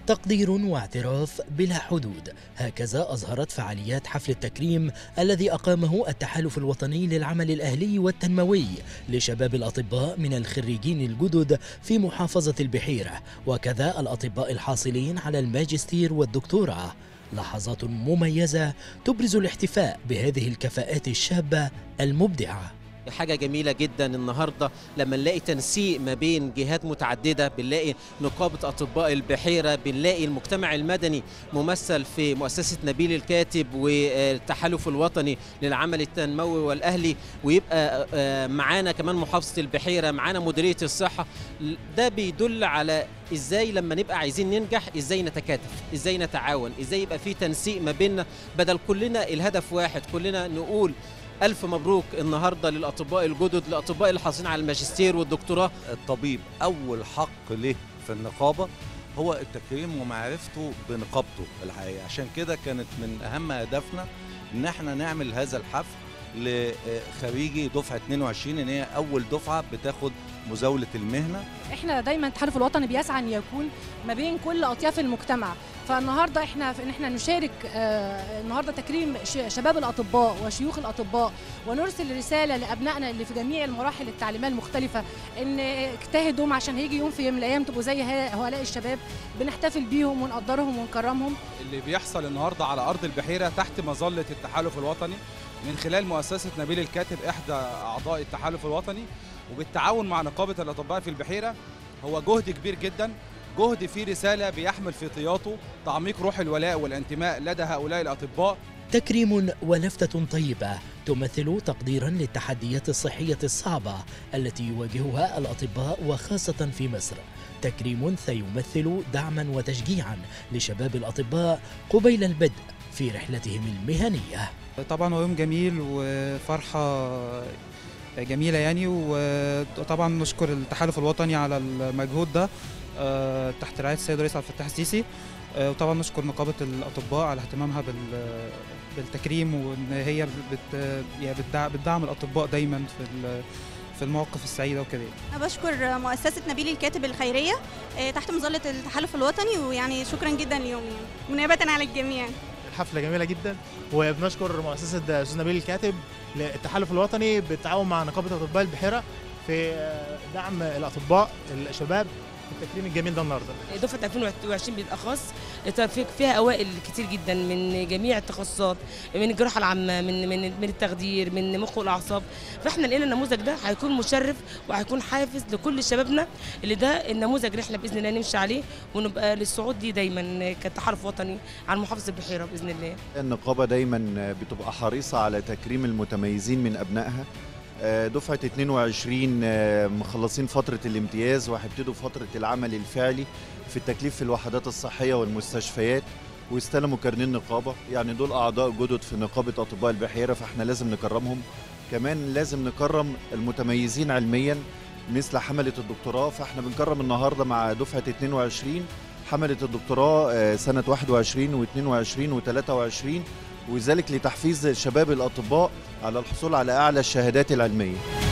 تقدير واعتراف بلا حدود هكذا أظهرت فعاليات حفل التكريم الذي أقامه التحالف الوطني للعمل الأهلي والتنموي لشباب الأطباء من الخريجين الجدد في محافظة البحيرة وكذا الأطباء الحاصلين على الماجستير والدكتوراه لحظات مميزة تبرز الاحتفاء بهذه الكفاءات الشابة المبدعة حاجة جميلة جدا النهاردة لما نلاقي تنسيق ما بين جهات متعددة بنلاقي نقابة أطباء البحيرة بنلاقي المجتمع المدني ممثل في مؤسسة نبيل الكاتب والتحالف الوطني للعمل التنموي والأهلي ويبقى آه، معانا كمان محافظة البحيرة معانا مديرية الصحة ده بيدل على ازاي لما نبقى عايزين ننجح ازاي نتكاتف ازاي نتعاون ازاي يبقى في تنسيق ما بيننا بدل كلنا الهدف واحد كلنا نقول ألف مبروك النهاردة للأطباء الجدد للأطباء اللي حاصلين على الماجستير والدكتوراه الطبيب اول حق له في النقابه هو التكريم ومعرفته بنقابته الحقيقه عشان كده كانت من اهم اهدافنا ان احنا نعمل هذا الحفل لخريجي دفعه 22 ان هي اول دفعه بتاخد مزاوله المهنه احنا دايما التحالف الوطني بيسعى ان يكون ما بين كل اطياف المجتمع فالنهارده احنا في ان احنا نشارك آه، النهارده تكريم ش- شباب الاطباء وشيوخ الاطباء ونرسل رساله لابنائنا اللي في جميع المراحل التعليميه المختلفه ان اجتهدوا عشان هيجي يوم في يوم من الايام تبقوا زي ها- هؤلاء الشباب بنحتفل بيهم ونقدرهم ونكرمهم اللي بيحصل النهارده على ارض البحيره تحت مظله التحالف الوطني من خلال مؤسسه نبيل الكاتب احدى اعضاء التحالف الوطني وبالتعاون مع نقابه الاطباء في البحيره هو جهد كبير جدا جهد فيه رساله بيحمل في طياته تعميق روح الولاء والانتماء لدى هؤلاء الاطباء تكريم ولفتة طيبة تمثل تقديرا للتحديات الصحية الصعبة التي يواجهها الأطباء وخاصة في مصر تكريم سيمثل دعما وتشجيعا لشباب الأطباء قبيل البدء في رحلتهم المهنية طبعا هو يوم جميل وفرحة جميلة يعني وطبعا نشكر التحالف الوطني على المجهود ده آه، تحت رعاية السيد الرئيس عبد الفتاح السيسي آه، وطبعا نشكر نقابة الأطباء على اهتمامها بال- بالتكريم وإن هي بت يعني بتدع- بتدعم الأطباء دايما في ال- في المواقف السعيدة وكده أنا بشكر مؤسسة نبيل الكاتب الخيرية آه، تحت مظلة التحالف الوطني ويعني شكرا جدا ليهم يعني ونيابة على الجميع الحفله جميله جدا وبنشكر مؤسسه استاذ نبيل الكاتب للتحالف الوطني بالتعاون مع نقابه اطباء البحيره في دعم الاطباء الشباب في التكريم الجميل ده النهارده دفعه 2021 بالاخص في- فيها اوائل كتير جدا من جميع التخصصات من الجراحه العامه من من من التخدير من مخ والاعصاب فاحنا لقينا النموذج ده هيكون مشرف وهيكون حافز لكل شبابنا اللي ده النموذج اللي احنا باذن الله نمشي عليه ونبقى للصعود دي دايما كتحالف وطني عن محافظه البحيره باذن الله النقابة دايما بتبقى حريصة على تكريم المتميزين من أبنائها آه، دفعة 22 آه، مخلصين فترة الامتياز وهيبتدوا فترة العمل الفعلي في التكليف في الوحدات الصحية والمستشفيات واستلموا كارنيه النقابة يعني دول أعضاء جدد في نقابة أطباء البحيرة فاحنا لازم نكرمهم كمان لازم نكرم المتميزين علميا مثل حملة الدكتوراه فاحنا بنكرم النهاردة مع دفعة 22 حملة الدكتوراه آه، سنة 21 و22 و23 وذلك لتحفيز شباب الأطباء على الحصول على أعلى الشهادات العلمية